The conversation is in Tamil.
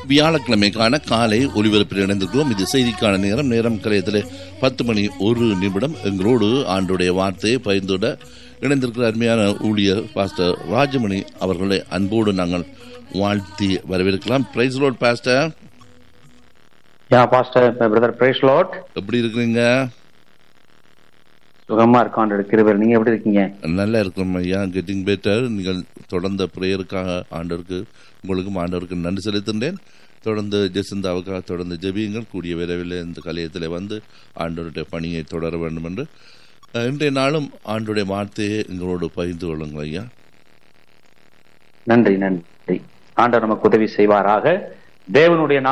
வியாழக்கிழமைக்கான காலை ஒலிபரப்பில் இணைந்திருக்கிறோம் இது செய்திக்கான நேரம் நேரம் கலையத்தில் பத்து மணி ஒரு நிமிடம் எங்களோடு ஆண்டுடைய வார்த்தையை பகிர்ந்துட இணைந்திருக்கிற அருமையான ஊழியர் பாஸ்டர் ராஜமணி அவர்களை அன்போடு நாங்கள் வாழ்த்தி வரவேற்கலாம் பிரைஸ் ரோட் பாஸ்டர் யா பாஸ்டர் பிரதர் பிரேஸ் லாட் எப்படி இருக்கிறீங்க சுகமா இருக்கான் கிருபர் நீங்க எப்படி இருக்கீங்க நல்லா இருக்கிறோம் ஐயா கெட்டிங் பெட்டர் நீங்கள் தொடர்ந்த பிரேயருக்காக ஆண்டவருக்கு உங்களுக்கும் ஆண்டவருக்கு நன்றி செலுத்துகின்றேன் தொடர்ந்து ஜெசிந்தாவுக்காக தொடர்ந்து ஜெபியுங்கள் கூடிய விரைவில் இந்த கலையத்தில் வந்து ஆண்டவருடைய பணியை தொடர வேண்டும் என்று அஹ், இன்றைய நாளும் ஆண்டுடைய வார்த்தையை எங்களோடு பகிர்ந்து கொள்ளுங்கள் ஐயா நன்றி நன்றி ஆண்டவர் நமக்கு உதவி செய்வாராக தேவனுடைய